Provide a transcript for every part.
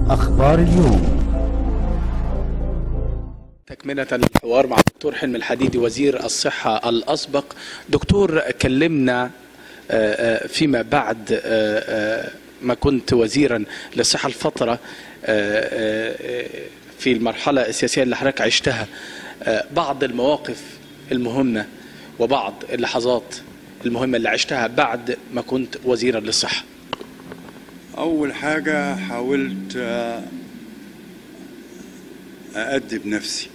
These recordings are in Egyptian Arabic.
أخبار اليوم تكملة الحوار مع الدكتور حلمي الحديدي وزير الصحة الأسبق دكتور كلمنا آه، آه، فيما بعد آه، آه، ما كنت وزيرا للصحة الفترة آه، آه، في المرحلة السياسية اللي حضرتك عشتها آه، بعض المواقف المهمة وبعض اللحظات المهمة اللي عشتها بعد ما كنت وزيرا للصحة أول حاجة حاولت آه، أأدب نفسي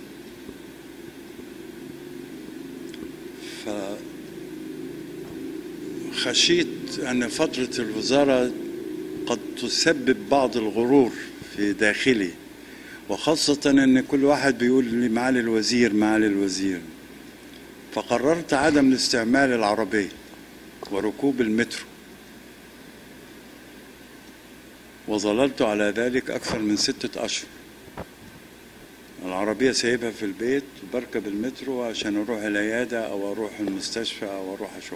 فخشيت أن فترة الوزارة قد تسبب بعض الغرور في داخلي وخاصة أن كل واحد بيقول لي معالي الوزير معالي الوزير فقررت عدم استعمال العربية وركوب المترو وظللت على ذلك أكثر من ستة أشهر العربية سايبها في البيت وبركب المترو عشان أروح العيادة أو أروح المستشفى أو أروح أشوف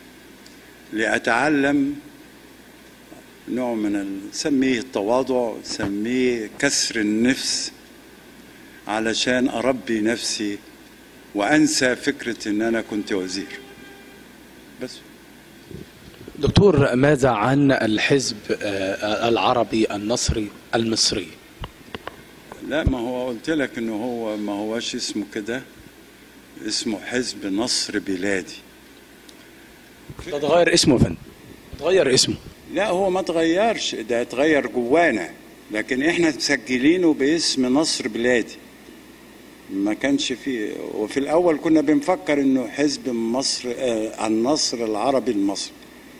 لأتعلم نوع من ال... سميه التواضع سميه كسر النفس علشان أربي نفسي وأنسى فكرة إن أنا كنت وزير بس دكتور ماذا عن الحزب آه، العربي النصري المصري لا ما هو قلت لك انه هو ما هوش اسمه كده اسمه حزب نصر بلادي ده اتغير اسمه يا فندم اتغير اسمه لا هو ما اتغيرش ده اتغير جوانا لكن احنا مسجلينه باسم نصر بلادي ما كانش فيه وفي الاول كنا بنفكر انه حزب مصر آه النصر العربي المصري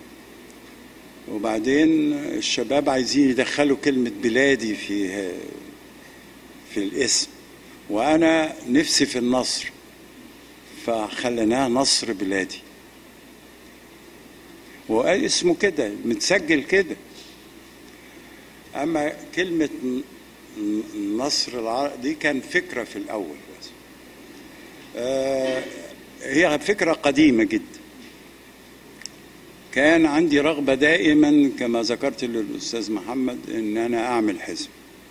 وبعدين الشباب عايزين يدخلوا كلمة بلادي في في الاسم وانا نفسي في النصر فخليناه نصر بلادي واسمه كده متسجل كده اما كلمه ن- ن- نصر العرب دي كان فكره في الاول بس آه هي فكره قديمه جدا كان عندي رغبه دائما كما ذكرت للاستاذ محمد ان انا اعمل حزب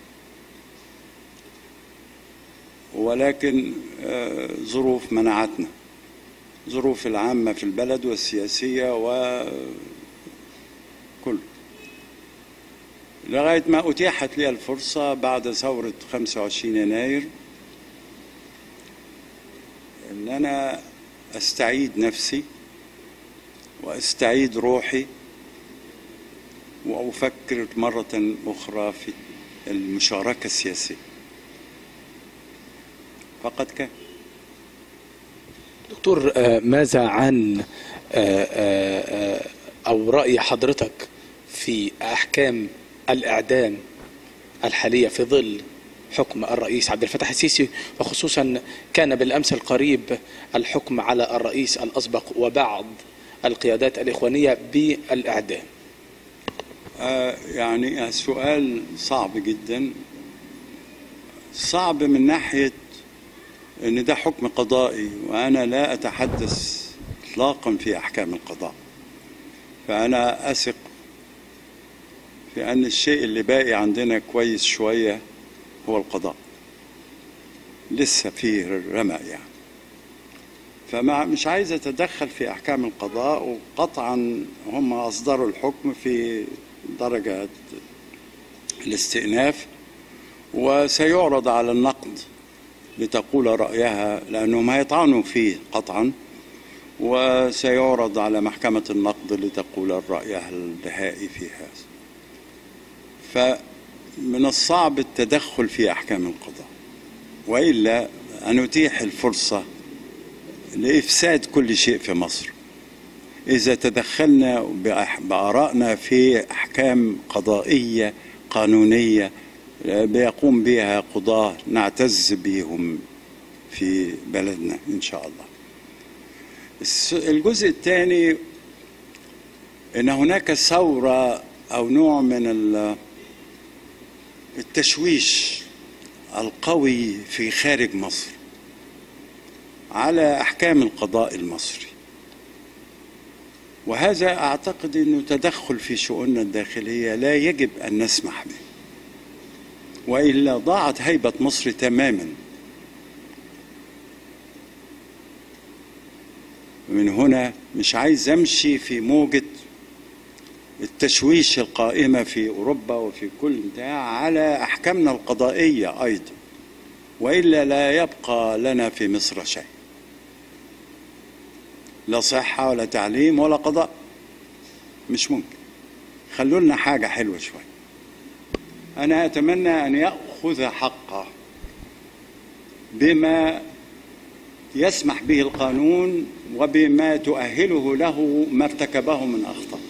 ولكن آه، ظروف منعتنا ظروف العامة في البلد والسياسية وكل لغاية ما أتيحت لي الفرصة بعد ثورة 25 يناير أن أنا أستعيد نفسي وأستعيد روحي وأفكر مرة أخرى في المشاركة السياسية فقد كان دكتور آه، ماذا عن آه، آه، آه، او راي حضرتك في احكام الاعدام الحاليه في ظل حكم الرئيس عبد الفتاح السيسي وخصوصا كان بالامس القريب الحكم على الرئيس الاسبق وبعض القيادات الاخوانيه بالاعدام آه، يعني سؤال صعب جدا صعب من ناحية ان ده حكم قضائي وانا لا اتحدث اطلاقا في احكام القضاء فانا اثق في ان الشيء اللي باقي عندنا كويس شوية هو القضاء لسه فيه رمق يعني فما مش عايز اتدخل في احكام القضاء وقطعا هم اصدروا الحكم في درجه الاستئناف وسيعرض على النقد لتقول رايها لانهم هيطعنوا فيه قطعا وسيعرض على محكمه النقد لتقول رايها النهائي في هذا فمن الصعب التدخل في احكام القضاء والا ان اتيح الفرصه لإفساد كل شيء في مصر إذا تدخلنا بأح- بآرائنا في أحكام قضائية قانونية آه، بيقوم بها قضاة نعتز بهم في بلدنا إن شاء الله الس- الجزء الثاني أن هناك ثورة أو نوع من ال- التشويش القوي في خارج مصر على احكام القضاء المصري وهذا اعتقد انه تدخل في شؤوننا الداخليه لا يجب ان نسمح به والا ضاعت هيبه مصر تماما من هنا مش عايز امشي في موجه التشويش القائمه في اوروبا وفي كل بتاع على احكامنا القضائيه ايضا والا لا يبقى لنا في مصر شيء لا صحه ولا تعليم ولا قضاء مش ممكن خلوا لنا حاجه حلوه شويه انا اتمنى ان ياخذ حقه بما يسمح به القانون وبما تؤهله له ما ارتكبه من اخطاء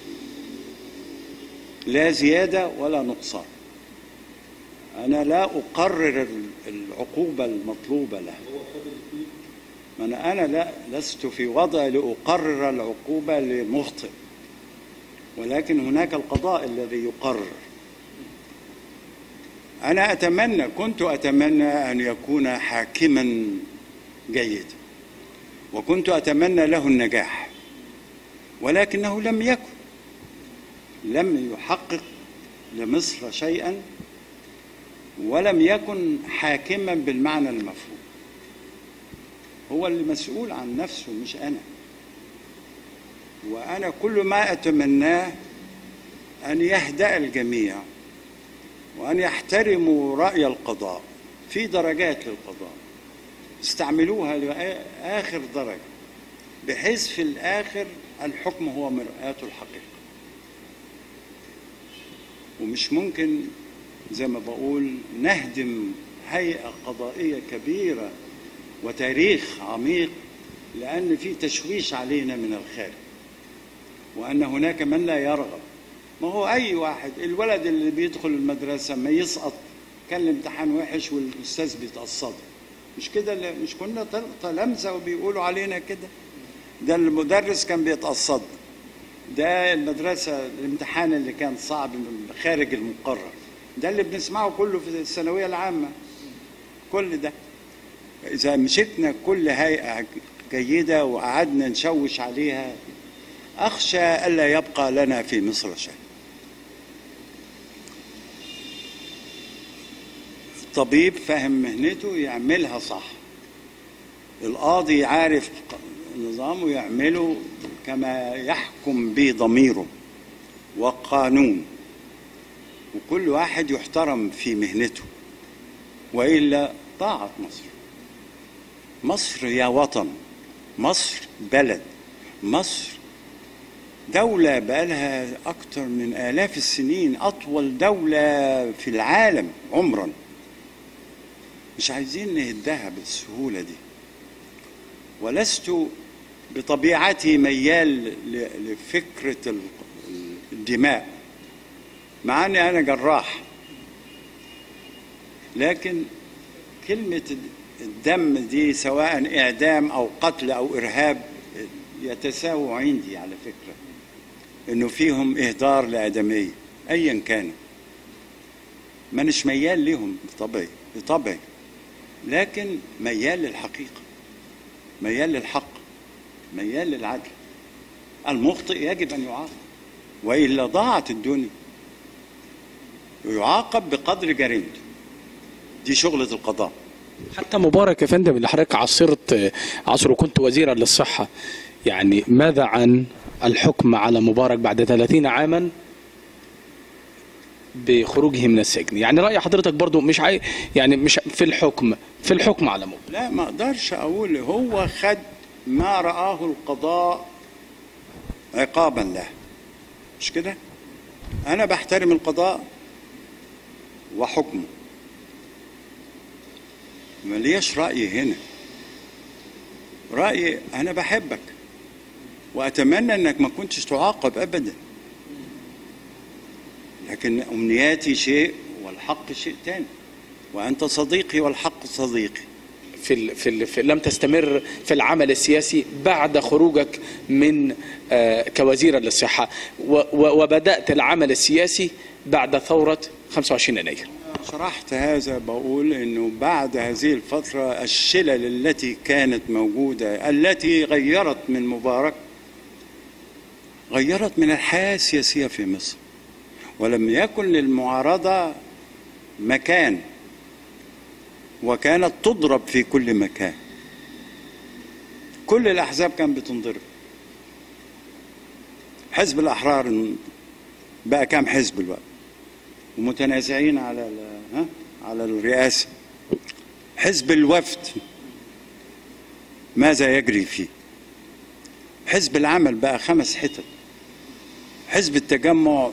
لا زياده ولا نقصان انا لا اقرر العقوبه المطلوبه له أنا أنا لا لست في وضع لأقرر العقوبة لمخطئ ولكن هناك القضاء الذي يقرر أنا أتمنى كنت أتمنى أن يكون حاكما جيدا وكنت أتمنى له النجاح ولكنه لم يكن لم يحقق لمصر شيئا ولم يكن حاكما بالمعنى المفهوم هو اللي مسؤول عن نفسه مش أنا وأنا كل ما أتمناه أن يهدأ الجميع وأن يحترموا رأي القضاء في درجات للقضاء استعملوها لآخر درجة بحيث في الآخر الحكم هو مرآة الحقيقة ومش ممكن زي ما بقول نهدم هيئة قضائية كبيرة وتاريخ عميق لأن في تشويش علينا من الخارج وأن هناك من لا يرغب ما هو أي واحد الولد اللي بيدخل المدرسة ما يسقط كان الامتحان وحش والأستاذ بيتقصده مش كده مش كنا تلامذة وبيقولوا علينا كده ده المدرس كان بيتقصد ده المدرسة الامتحان اللي كان صعب خارج المقرر ده اللي بنسمعه كله في الثانوية العامة كل ده إذا مسكنا كل هيئة جيدة وقعدنا نشوش عليها أخشى ألا يبقى لنا في مصر شيء الطبيب فاهم مهنته يعملها صح القاضي عارف نظامه يعمله كما يحكم به ضميره وقانون وكل واحد يحترم في مهنته والا ضاعت مصر مصر يا وطن مصر بلد مصر دولة بقالها أكثر من آلاف السنين أطول دولة في العالم عمرا مش عايزين نهدها بالسهولة دي ولست بطبيعتي ميال لفكرة الدماء مع أني أنا جراح لكن كلمة الدم دي سواء إعدام أو قتل أو إرهاب يتساووا عندي على فكرة إنه فيهم إهدار لآدمية أيا كان مانيش ميال لهم بطبعي بطبعي لكن ميال للحقيقة ميال للحق ميال للعدل المخطئ يجب أن يعاقب وإلا ضاعت الدنيا ويعاقب بقدر جريمته دي شغلة القضاء حتى مبارك يا فندم اللي حضرتك عصرت عصره كنت وزيرا للصحة يعني ماذا عن الحكم على مبارك بعد 30 عاما بخروجه من السجن يعني رأي حضرتك برضو مش عاي... يعني مش في الحكم في الحكم على مبارك لا ما اقدرش اقول هو خد ما رآه القضاء عقابا له مش كده انا بحترم القضاء وحكمه ملياش رأي هنا رأيي أنا بحبك وأتمنى أنك ما كنتش تعاقب أبدا لكن أمنياتي شيء والحق شيء تاني وأنت صديقي والحق صديقي في, ال في, ال في لم تستمر في العمل السياسي بعد خروجك من آه كوزيرا للصحة وبدأت العمل السياسي بعد ثورة 25 يناير شرحت هذا بقول انه بعد هذه الفتره الشلل التي كانت موجوده التي غيرت من مبارك غيرت من الحياه السياسيه في مصر ولم يكن للمعارضه مكان وكانت تضرب في كل مكان كل الأحزاب كانت بتنضرب حزب الأحرار بقى كام حزب الوقت ومتنازعين على ال- ها على الرئاسة حزب الوفد ماذا يجري فيه حزب العمل بقى خمس حتت حزب التجمع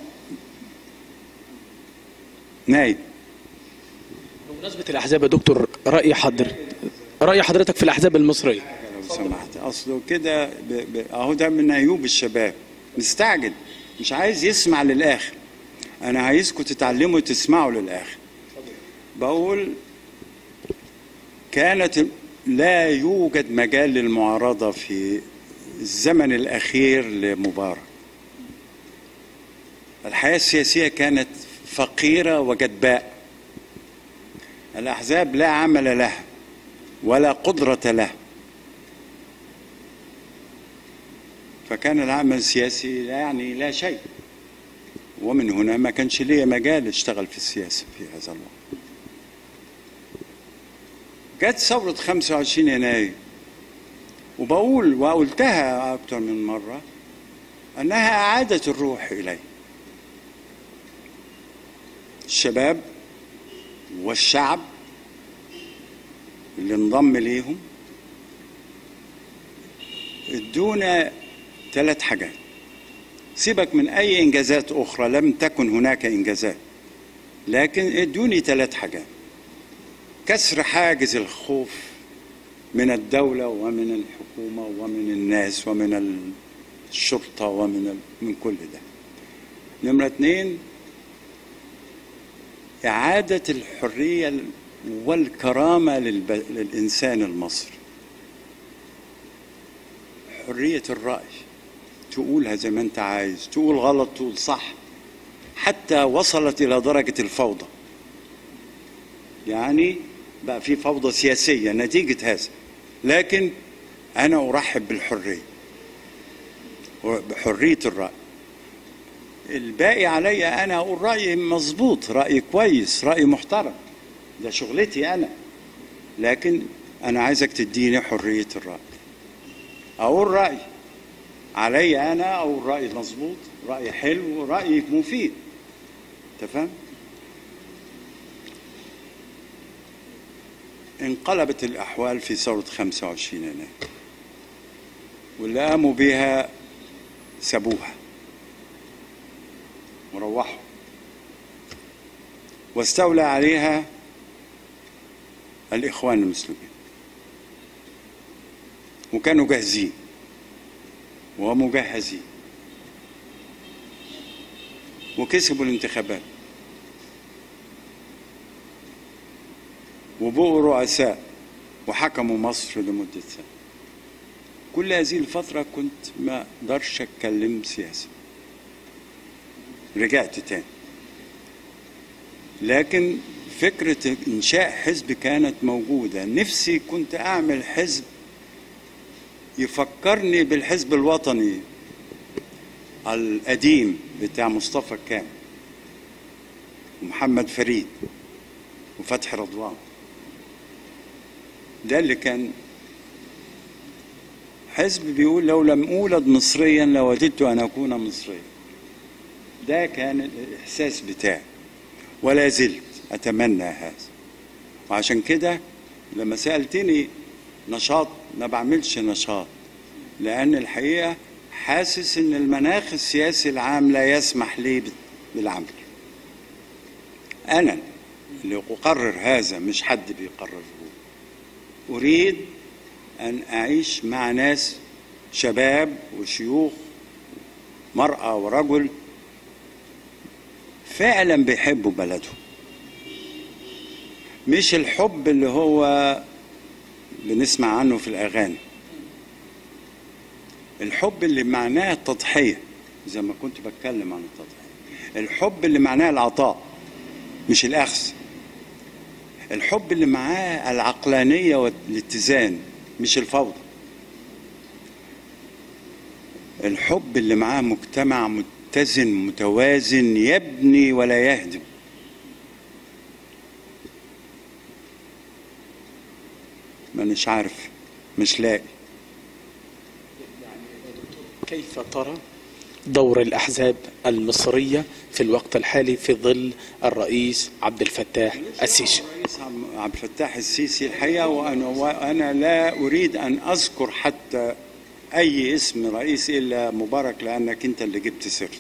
نايم بمناسبة الأحزاب يا دكتور رأي حضرتك رأي حضرتك في الأحزاب المصرية لو سمحت اصله كده ب... ب... اهو ده من عيوب الشباب مستعجل مش عايز يسمع للاخر انا عايزكم تتعلموا تسمعوا للاخر بقول كانت لا يوجد مجال للمعارضه في الزمن الاخير لمبارك الحياه السياسيه كانت فقيره وجدباء الاحزاب لا عمل لها ولا قدره لها فكان العمل السياسي لا يعني لا شيء ومن هنا ما كانش ليا مجال اشتغل في السياسة في هذا الوقت جت ثورة 25 يناير وبقول وقلتها أكثر من مرة أنها أعادت الروح إلي الشباب والشعب اللي انضم ليهم ادونا ثلاث حاجات سيبك من اي انجازات اخرى لم تكن هناك انجازات لكن ادوني ثلاث حاجات كسر حاجز الخوف من الدولة ومن الحكومة ومن الناس ومن الشرطة ومن ال... من كل ده نمرة اثنين إعادة الحرية والكرامة للب... للإنسان المصري حرية الرأي تقولها زي ما انت عايز تقول غلط تقول صح حتى وصلت إلى درجة الفوضى يعني بقى في فوضى سياسية نتيجة هذا لكن أنا أرحب بالحرية بحرية الرأي الباقي علي أنا أقول رأيي مظبوط رأيي كويس رأيي محترم ده شغلتي أنا لكن أنا عايزك تديني حرية الرأي أقول رأيي علي أنا أقول رأيي مظبوط رأيي حلو رأيي مفيد تفهم؟ انقلبت الأحوال في ثورة 25 يناير واللي قاموا بها سابوها وروحوا واستولى عليها الإخوان المسلمين وكانوا جاهزين ومجهزين وكسبوا الانتخابات وبقوا رؤساء وحكموا مصر لمدة سنة كل هذه الفترة كنت ما اقدرش اتكلم سياسة رجعت تاني لكن فكرة إنشاء حزب كانت موجودة نفسي كنت أعمل حزب يفكرني بالحزب الوطني القديم بتاع مصطفى كامل ومحمد فريد وفتحي رضوان ده اللي كان حزب بيقول لو لم أولد مصريا لوددت أن أكون مصريا ده كان الإحساس بتاعي ولا زلت أتمنى هذا وعشان كده لما سألتني نشاط ما بعملش نشاط لأن الحقيقة حاسس إن المناخ السياسي العام لا يسمح لي بالعمل أنا اللي أقرر هذا مش حد بيقرره أريد أن أعيش مع ناس شباب وشيوخ مرأة ورجل فعلا بيحبوا بلدهم مش الحب اللي هو بنسمع عنه في الأغاني الحب اللي معناه التضحية زي ما كنت بتكلم عن التضحية الحب اللي معناه العطاء مش الأخذ الحب اللي معاه العقلانية والاتزان مش الفوضى الحب اللي معاه مجتمع متزن متوازن يبني ولا يهدم مانيش عارف مش لاقي كيف ترى دور الأحزاب المصرية في الوقت الحالي في ظل الرئيس عبد الفتاح السيسي الرئيس عبد الفتاح السيسي الحقيقه وانا وانا لا اريد ان اذكر حتى اي اسم رئيس الا مبارك لانك انت اللي جبت سيرته.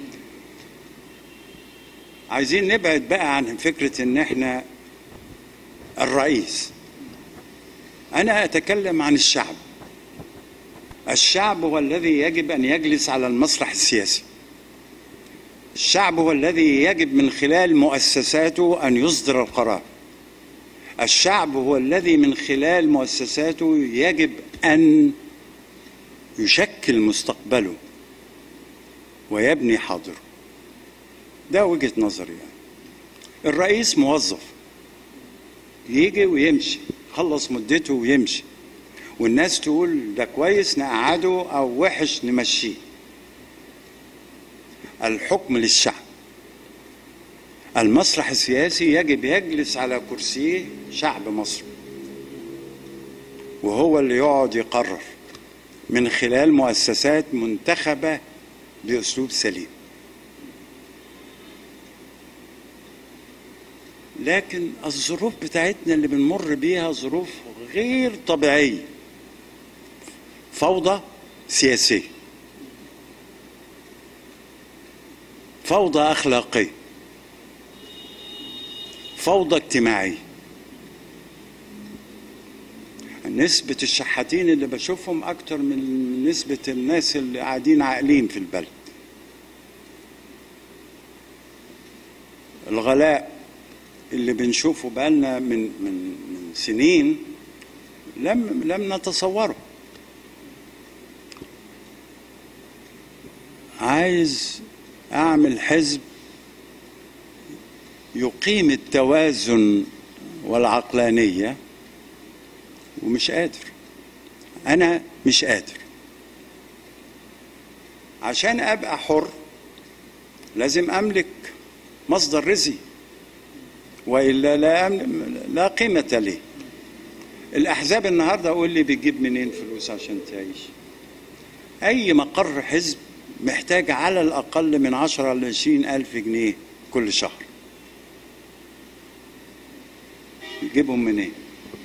عايزين نبعد بقى عن فكره ان احنا الرئيس. انا اتكلم عن الشعب. الشعب هو الذي يجب ان يجلس على المسرح السياسي. الشعب هو الذي يجب من خلال مؤسساته ان يصدر القرار. الشعب هو الذي من خلال مؤسساته يجب ان يشكل مستقبله ويبني حاضره ده وجهه نظري يعني. الرئيس موظف يجي ويمشي خلص مدته ويمشي والناس تقول ده كويس نقعده او وحش نمشيه الحكم للشعب المسرح السياسي يجب يجلس على كرسيه شعب مصر وهو اللي يقعد يقرر من خلال مؤسسات منتخبة بأسلوب سليم لكن الظروف بتاعتنا اللي بنمر بيها ظروف غير طبيعية فوضى سياسية فوضى أخلاقية فوضى اجتماعية نسبة الشحاتين اللي بشوفهم أكتر من نسبة الناس اللي قاعدين عاقلين في البلد الغلاء اللي بنشوفه بقالنا من من من سنين لم لم نتصوره عايز اعمل حزب يقيم التوازن والعقلانيه ومش قادر انا مش قادر عشان ابقى حر لازم املك مصدر رزقي والا لا أمل... لا قيمه لي الاحزاب النهارده اقول لي بتجيب منين فلوس عشان تعيش اي مقر حزب محتاج على الاقل من 10 ل 20 الف جنيه كل شهر يجيبهم منين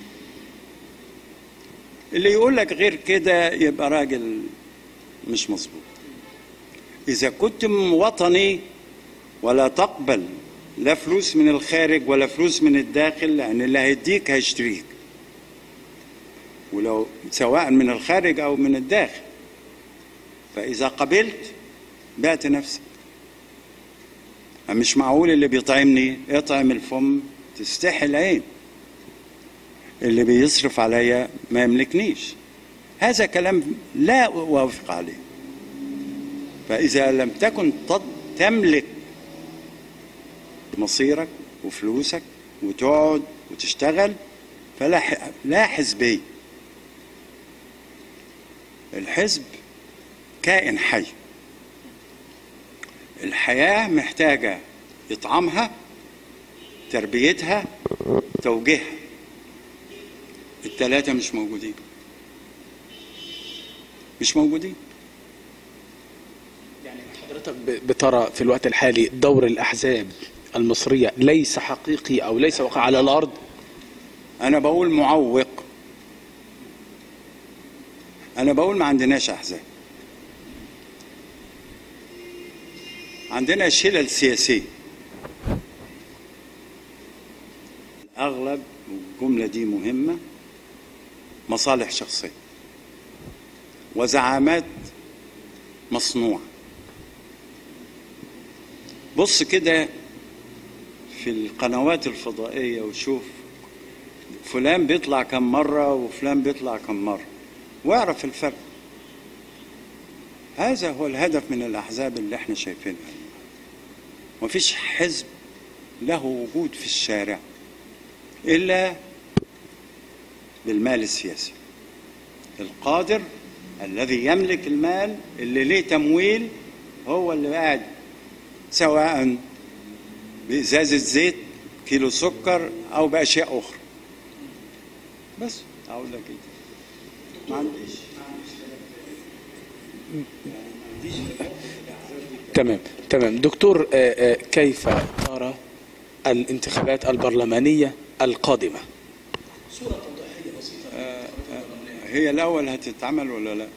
اللي يقول لك غير كده يبقى راجل مش مظبوط اذا كنت وطني ولا تقبل لا فلوس من الخارج ولا فلوس من الداخل لان اللي هيديك هيشتريك ولو سواء من الخارج او من الداخل فاذا قبلت بعت نفسك مش معقول اللي بيطعمني يطعم الفم تستحي العين اللي بيصرف عليا ما يملكنيش هذا كلام لا أوافق عليه فإذا لم تكن تملك مصيرك وفلوسك وتقعد وتشتغل فلا لا حزبية الحزب كائن حي الحياة محتاجة إطعامها تربيتها توجيهها الثلاثة مش موجودين مش موجودين يعني حضرتك بترى في الوقت الحالي دور الأحزاب المصرية ليس حقيقي أو ليس وقع على الأرض أنا بقول معوق أنا بقول ما عندناش أحزاب عندنا شلل سياسية الأغلب والجملة دي مهمة مصالح شخصية وزعامات مصنوعة بص كده في القنوات الفضائية وشوف فلان بيطلع كم مرة وفلان بيطلع كم مرة واعرف الفرق هذا هو الهدف من الأحزاب اللي احنا شايفينها مفيش حزب له وجود في الشارع إلا بالمال السياسي القادر الذي يملك المال اللي ليه تمويل هو اللي قاعد سواء بإزازة زيت كيلو سكر أو بأشياء أخرى بس اقول لك ايه ما عنديش تمام تمام دكتور آه، آه، كيف ترى الانتخابات البرلمانية القادمة هي الاول هتتعمل ولا لا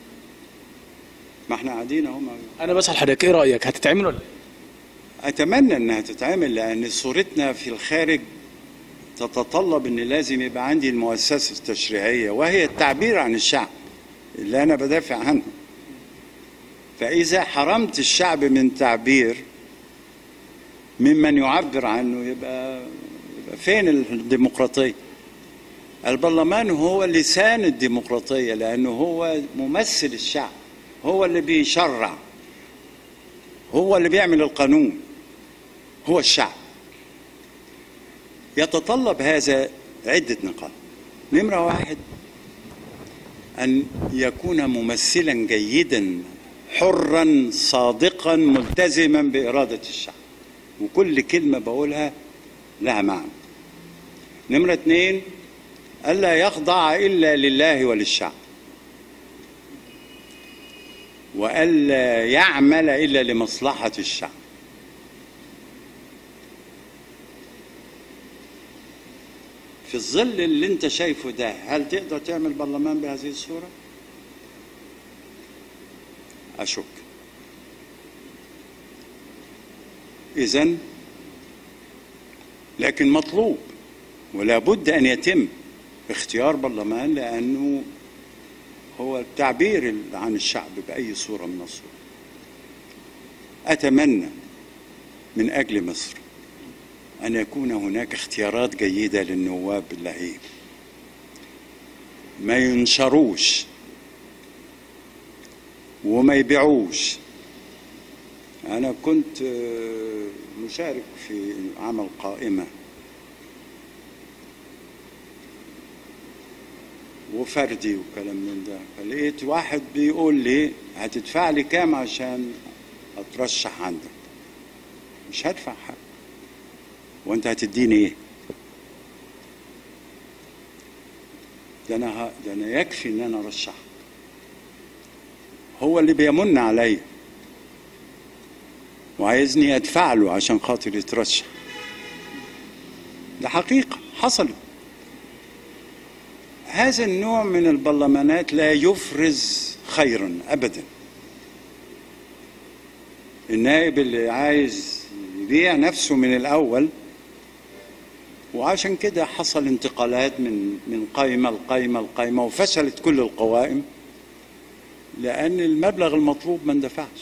ما احنا قاعدين اهو ما- أنا بسأل حضرتك إيه رأيك هتتعمل ولا لا؟ اتمنى انها تتعمل لان صورتنا في الخارج تتطلب ان لازم يبقى عندي المؤسسه التشريعيه وهي التعبير عن الشعب اللي انا بدافع عنه فاذا حرمت الشعب من تعبير ممن يعبر عنه يبقى, يبقى فين الديمقراطيه البرلمان هو لسان الديمقراطيه لانه هو ممثل الشعب هو اللي بيشرع هو اللي بيعمل القانون هو الشعب يتطلب هذا عدة نقاط نمرة واحد أن يكون ممثلا جيدا حرا صادقا ملتزما بإرادة الشعب وكل كلمة بقولها لها معنى نمرة اثنين ألا يخضع إلا لله وللشعب وألا يعمل إلا لمصلحة الشعب في الظل اللي انت شايفه ده هل تقدر تعمل برلمان بهذه الصورة؟ أشك إذا لكن مطلوب ولا بد أن يتم اختيار برلمان لأنه هو التعبير عن الشعب بأي صورة من الصور أتمنى من أجل مصر أن يكون هناك اختيارات جيدة للنواب اللعيب ما ينشروش وما يبيعوش أنا كنت آه، مشارك في عمل قائمة وفردي وكلام من ده فلقيت واحد بيقول لي هتدفع لي كام عشان اترشح عندك مش هدفع حاجه وانت هتديني ايه ده انا ه... ده انا يكفي ان انا ارشحك هو اللي بيمن عليا وعايزني ادفع له عشان خاطر يترشح ده حقيقه حصلت هذا النوع من البرلمانات لا يفرز خيرا ابدا النائب اللي عايز يبيع نفسه من الاول وعشان كده حصل انتقالات من من قائمه لقائمه لقائمه وفشلت كل القوائم لان المبلغ المطلوب ما اندفعش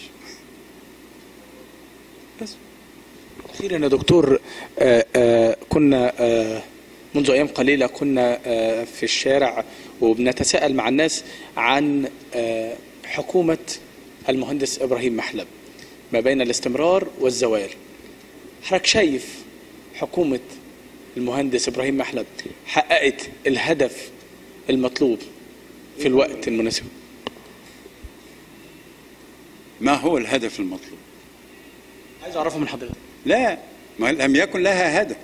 بس أخيرا يا دكتور آه، آه، كنا آه، منذ أيام قليلة كنا آه، في الشارع وبنتساءل مع الناس عن آه، حكومة المهندس إبراهيم محلب ما بين الاستمرار والزوال حضرتك شايف حكومة المهندس إبراهيم محلب حققت الهدف المطلوب في الوقت المناسب ما هو الهدف المطلوب عايز أعرفه من حضرتك لا ما لم يكن لها هدف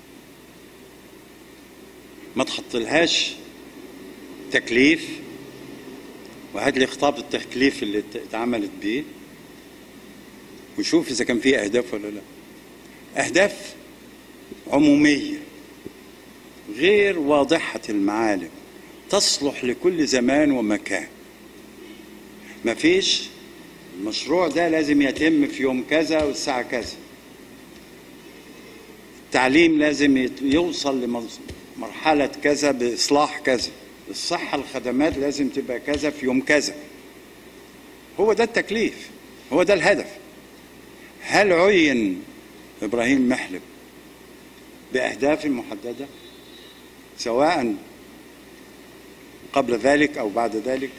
ما تحطلهاش تكليف وهات لي خطاب التكليف اللي ات- اتعملت بيه وشوف اذا كان فيه اهداف ولا لا اهداف عموميه غير واضحه المعالم تصلح لكل زمان ومكان ما فيش المشروع ده لازم يتم في يوم كذا والساعه كذا التعليم لازم يت- يوصل لمرحلة كذا بإصلاح كذا الصحة الخدمات لازم تبقى كذا في يوم كذا هو ده التكليف هو ده الهدف هل عين إبراهيم محلب بأهداف محددة سواء قبل ذلك أو بعد ذلك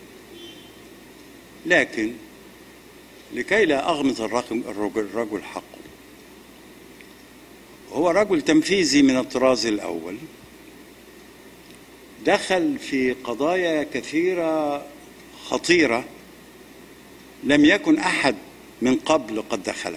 لكن لكي لا أغمض الرجل, الرجل, الرجل حقه هو رجل تنفيذي من الطراز الأول دخل في قضايا كثيرة خطيرة لم يكن أحد من قبل قد دخلها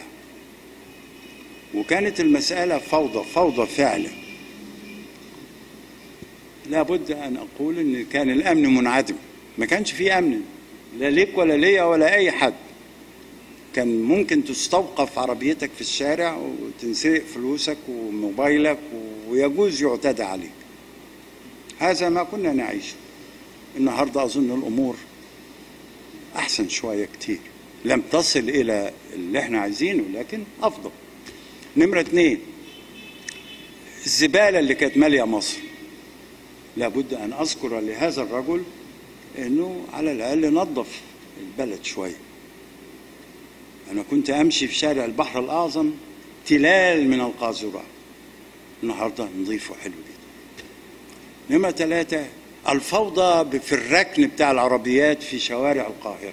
وكانت المسألة فوضى فوضى فعلا لابد ان اقول ان كان الامن منعدم ما كانش في امن لا ليك ولا ليا ولا اي حد كان ممكن تستوقف عربيتك في الشارع وتنسرق فلوسك وموبايلك ويجوز يعتدى عليك هذا ما كنا نعيشه النهارده اظن الامور احسن شويه كتير لم تصل الى اللي احنا عايزينه لكن افضل نمره اتنين الزباله اللي كانت ماليه مصر لابد ان اذكر لهذا الرجل انه على الاقل نظف البلد شويه انا كنت امشي في شارع البحر الاعظم تلال من القاذورات النهارده نظيف وحلو جدا نمرة ثلاثة الفوضى في الركن بتاع العربيات في شوارع القاهرة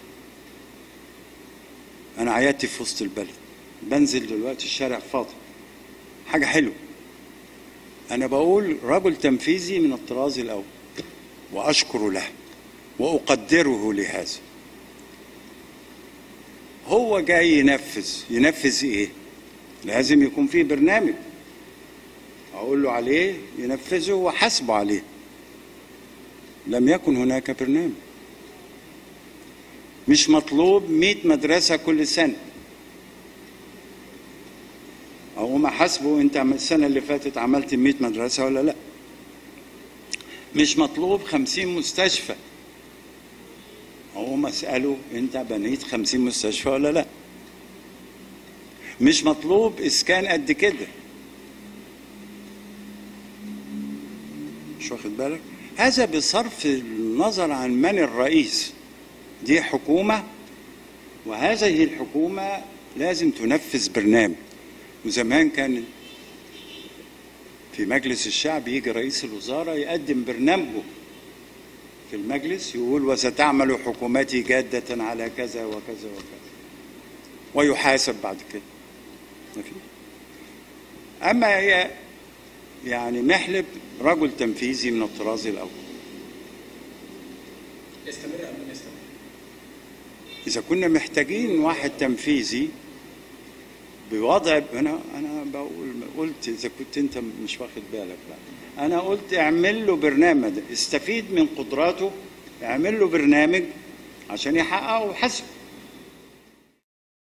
أنا عيادتي في وسط البلد بنزل دلوقتي الشارع فاضي حاجة حلوة أنا بقول رجل تنفيذي من الطراز الأول وأشكر له وأقدره لهذا هو جاي ينفذ ينفذ إيه؟ لازم يكون فيه برنامج أقول له عليه ينفذه وحاسبه عليه لم يكن هناك برنامج مش مطلوب 100 مدرسة كل سنة أو ما حاسبه أنت السنة اللي فاتت عملت 100 مدرسة ولا لا مش مطلوب 50 مستشفى أو ما اسأله أنت بنيت 50 مستشفى ولا لا مش مطلوب إسكان قد كده مش واخد بالك هذا بصرف النظر عن من الرئيس دي حكومة وهذه الحكومة لازم تنفذ برنامج وزمان كان في مجلس الشعب يجي رئيس الوزراء يقدم برنامجه في المجلس يقول وستعمل حكومتي جادة على كذا وكذا وكذا ويحاسب بعد كده ما في أما هي يعني محلب رجل تنفيذي من الطراز الأول يستمر أم لن يستمر؟ إذا كنا محتاجين واحد تنفيذي بوضع أنا أنا بقول قلت إذا كنت أنت مش واخد بالك لا أنا قلت اعمل له برنامج استفيد من قدراته اعمل له برنامج عشان يحققه وحسب